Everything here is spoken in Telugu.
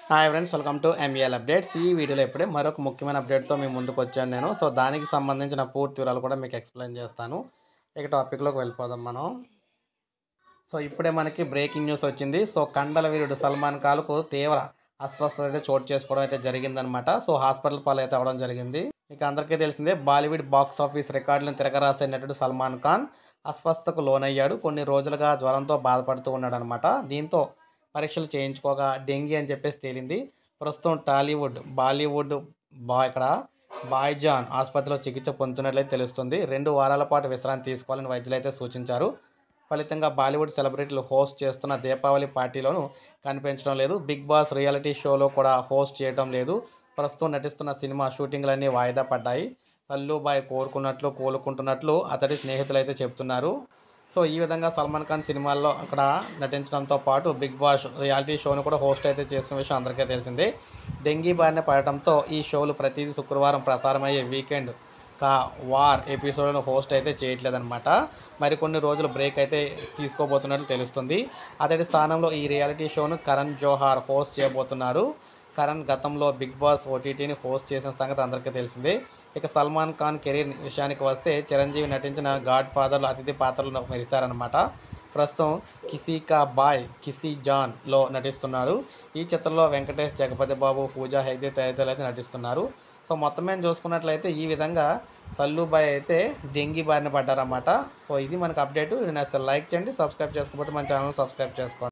hi friends welcome to MEL updates ఈ వీడియోలో ఇప్పుడే మరొక ముఖ్యమైన అప్డేట్తో మీ ముందుకు వచ్చాను నేను సో దానికి సంబంధించిన పూర్తి వివరాలు కూడా మీకు ఎక్స్ప్లెయిన్ చేస్తాను ఇక టాపిక్లోకి వెళ్ళిపోదాం మనం సో ఇప్పుడే మనకి బ్రేకింగ్ న్యూస్ వచ్చింది సో కండల వీరుడు సల్మాన్ ఖాన్కు తీవ్ర అస్వస్థత అయితే చోటు చేసుకోవడం అయితే జరిగిందనమాట సో హాస్పిటల్ పాలు అయితే అవడం జరిగింది మీకు అందరికీ తెలిసిందే బాలీవుడ్ బాక్స్ ఆఫీస్ రికార్డులను తిరగరాసే నటుడు సల్మాన్ ఖాన్ అస్వస్థతకు లోనయ్యాడు కొన్ని రోజులుగా జ్వరంతో బాధపడుతూ ఉన్నాడు అనమాట దీంతో పరీక్షలు చేయించుకోగా డెంగీ అని చెప్పేసి తేలింది ప్రస్తుతం టాలీవుడ్ బాలీవుడ్ బా ఇక్కడ బాయ్జాన్ ఆసుపత్రిలో చికిత్స పొందుతున్నట్లయితే తెలుస్తుంది రెండు వారాల పాటు విశ్రాంతి తీసుకోవాలని వైద్యులు అయితే సూచించారు ఫలితంగా బాలీవుడ్ సెలబ్రిటీలు హోస్ట్ చేస్తున్న దీపావళి పార్టీలోనూ కనిపించడం లేదు బిగ్ బాస్ రియాలిటీ షోలో కూడా హోస్ట్ చేయడం లేదు ప్రస్తుతం నటిస్తున్న సినిమా షూటింగ్లన్నీ వాయిదా పడ్డాయి సల్లుబాయ్ కోరుకున్నట్లు కోలుకుంటున్నట్లు అతడి స్నేహితులు అయితే చెప్తున్నారు సో ఈ విధంగా సల్మాన్ ఖాన్ సినిమాల్లో అక్కడ నటించడంతో పాటు బిగ్ బాస్ రియాలిటీ షోను కూడా హోస్ట్ అయితే చేసిన విషయం అందరికీ తెలిసిందే డెంగీ బారిన పడటంతో ఈ షోలు ప్రతిదీ శుక్రవారం ప్రసారమయ్యే వీకెండ్ కా వార్ ఎపిసోడ్ను హోస్ట్ అయితే చేయట్లేదన్నమాట మరికొన్ని రోజులు బ్రేక్ అయితే తీసుకోబోతున్నట్లు తెలుస్తుంది అతడి స్థానంలో ఈ రియాలిటీ షోను కరణ్ జోహార్ హోస్ట్ చేయబోతున్నారు కరణ్ గతంలో బిగ్ బాస్ ఓటీటీని హోస్ట్ చేసిన సంగతి అందరికీ తెలిసిందే ఇక సల్మాన్ ఖాన్ కెరీర్ విషయానికి వస్తే చిరంజీవి నటించిన గాడ్ ఫాదర్లో అతిథి పాత్రలు మెరిశారనమాట ప్రస్తుతం కిసీ కా బాయ్ కిసీ జాన్లో నటిస్తున్నాడు ఈ చిత్రంలో వెంకటేష్ జగపతి బాబు పూజా హెగ్దే తదితరులు అయితే నటిస్తున్నారు సో మొత్తం మీద చూసుకున్నట్లయితే ఈ విధంగా సల్లుబాయ్ అయితే డెంగీ బారిన పడ్డారన్నమాట సో ఇది మనకు అప్డేట్ నేను అసలు లైక్ చేయండి సబ్స్క్రైబ్ చేసుకోకపోతే మన ఛానల్ సబ్స్క్రైబ్ చేసుకోండి